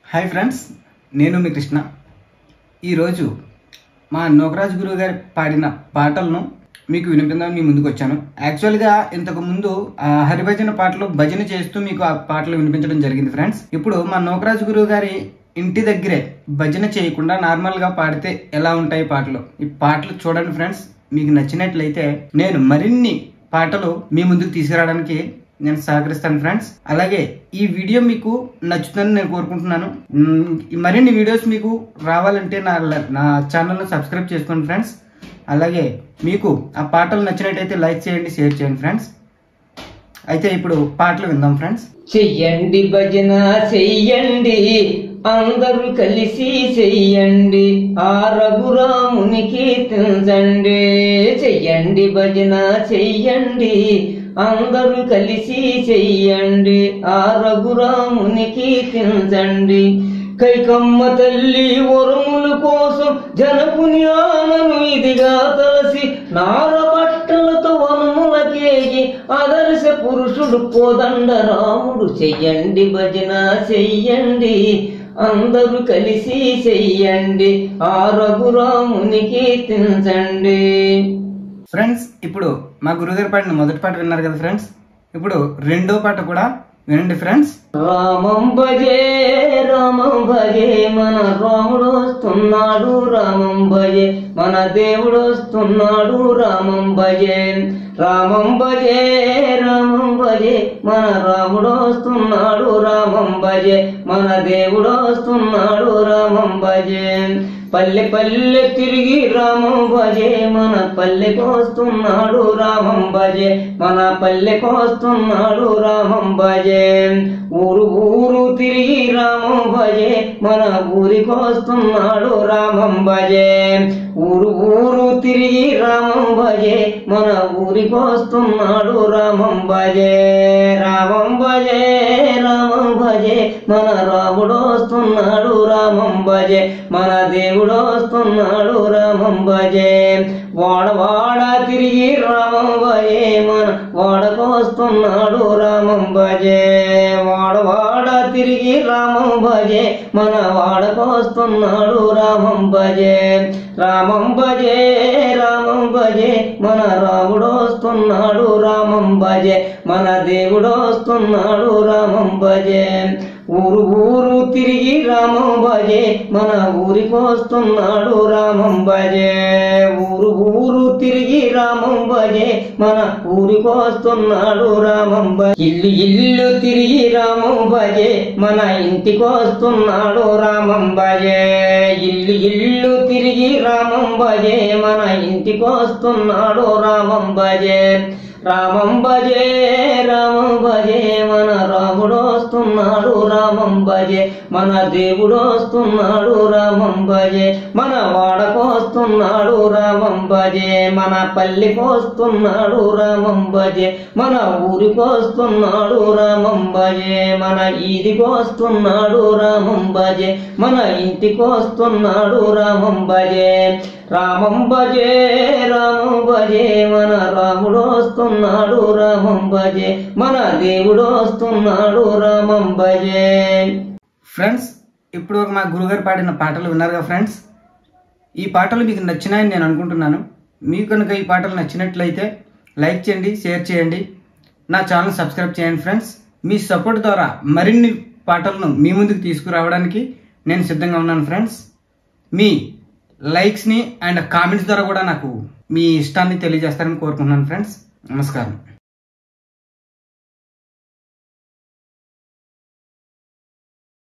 hi friends నేను మీ కృష్ణ ఈరోజు మా నోకరాజు గురువు గారు పాడిన పాటలను మీకు వినిపిందామని మీ ముందుకు వచ్చాను యాక్చువల్గా ఇంతకు ముందు ఆ హరిభజన పాటలు భజన చేస్తూ మీకు ఆ పాటలు వినిపించడం జరిగింది ఫ్రెండ్స్ ఇప్పుడు మా నోకరాజు గురువు గారి ఇంటి దగ్గరే భజన చేయకుండా నార్మల్గా పాడితే ఎలా ఉంటాయి పాటలు ఈ పాటలు చూడండి ఫ్రెండ్స్ మీకు నచ్చినట్లయితే నేను మరిన్ని పాటలు మీ ముందుకు తీసుకురావడానికి నేను సహకరిస్తాను ఫ్రెండ్స్ అలాగే ఈ వీడియో మీకు నచ్చుతుందని నేను కోరుకుంటున్నాను మ్, ఈ మరిన్ని వీడియోస్ మీకు రావాలంటే నా నా ఛానల్ను సబ్స్క్రైబ్ చేసుకోండి ఫ్రెండ్స్ అలాగే మీకు ఆ పాటలు నచ్చినట్టయితే లైక్ చేయండి షేర్ చేయండి ఫ్రెండ్స్ అయితే ఇప్పుడు పాటలు విందాం ఫ్రెండ్స్ చెయ్యండి భజన చెయ్యండి అందరూ కలిసి చెయ్యండి ఆ రఘురామునికి తించండి చెయ్యండి భజన చెయ్యండి అందరూ కలిసి చెయ్యండి ఆ రఘురామునికి తించండి కైకమ్మ తల్లి వరముల కోసం జనపుని ఆనను ఇదిగా తలసి నార బట్టలతో వనములకేగి ఆదర్శ పురుషుడు కోదండ రాముడు చెయ్యండి భజన చెయ్యండి అందరూ కలిసి చెయ్యండి ఆ రఘురామునికి తించండి ఫ్రెండ్స్ ఇప్పుడు మా గురుగారు పాడిన మొదటి పాట విన్నారు కదా ఫ్రెండ్స్ ఇప్పుడు రెండో పాట కూడా వినండి ఫ్రెండ్స్ రామం భజే రామం భజే మన రాముడు వస్తున్నాడు రామం భజే మన దేవుడు వస్తున్నాడు రామం భజే రామం భజే రామం భజే మన రాముడు వస్తున్నాడు రామం భజే మన దేవుడు వస్తున్నాడు రామం భజే పల్లె పల్లె తిరిగి రామం భజే మన పల్లెకు వస్తున్నాడు రామం భజే మన పల్లెకు వస్తున్నాడు రామం భజే ఊరు ఊరు తిరిగి రామం భజే మన ఊరికి వస్తున్నాడు రామం భజే ఊరు ఊరు తిరిగి రామం భజే మన ఊరికి వస్తున్నాడు రామం భజే రామం భజే రామం భజే మన రాముడు వస్తున్నాడు రామం భజే మన దేవుడు వస్తున్నాడు రామం భజే వాడ వాడ తిరిగి రామం భజే మన వాడకు వస్తున్నాడు రామం భజే వాడ వాడ తిరిగి రామం భజే మన వాడకు వస్తున్నాడు రామం భజే రామం భజే రామం భజే మన రాముడు వస్తున్నాడు రామం భజే మన దేవుడు వస్తున్నాడు రామం భజే ఊరు ఊరు తిరిగి రామం భజే మన ఊరికి వస్తున్నాడు రామం భజే ఊరు ఊరు తిరిగి రామం భజే మన ఊరికి వస్తున్నాడు రామం భజే ఇల్లు ఇల్లు తిరిగి రామం భజే మన ఇంటికి వస్తున్నాడు రామం భజే ఇల్లు ఇల్లు తిరిగి రామం భజే మన ఇంటికి వస్తున్నాడు రామం భజే రామం భజే రామం భజే మన రాముడు వస్తున్నాడు రామం భజే మన దేవుడు వస్తున్నాడు రామం భజే మన వాడకు వస్తున్నాడు రామం భజే మన పల్లెకి వస్తున్నాడు రామం భజే మన ఊరికి వస్తున్నాడు రామం భజే మన ఈదికి వస్తున్నాడు రామం భజే మన ఇంటికి వస్తున్నాడు రామం భజే రామం భజే రామం భజే మన రాముడు వస్తున్నాడు రామం భజే మన దేవుడు వస్తున్నాడు రామం భజే ఫ్రెండ్స్ ఇప్పుడు మా గురుగారు పాడిన పాటలు విన్నారు కదా ఫ్రెండ్స్ ఈ పాటలు మీకు నచ్చినాయని నేను అనుకుంటున్నాను మీకు కనుక ఈ పాటలు నచ్చినట్లయితే లైక్ చేయండి షేర్ చేయండి నా ఛానల్ సబ్స్క్రైబ్ చేయండి ఫ్రెండ్స్ మీ సపోర్ట్ ద్వారా మరిన్ని పాటలను మీ ముందుకు తీసుకురావడానికి నేను సిద్ధంగా ఉన్నాను ఫ్రెండ్స్ మీ లైక్స్ని అండ్ కామెంట్స్ ద్వారా కూడా నాకు మీ ఇష్టాన్ని తెలియజేస్తారని కోరుకుంటున్నాను ఫ్రెండ్స్ నమస్కారం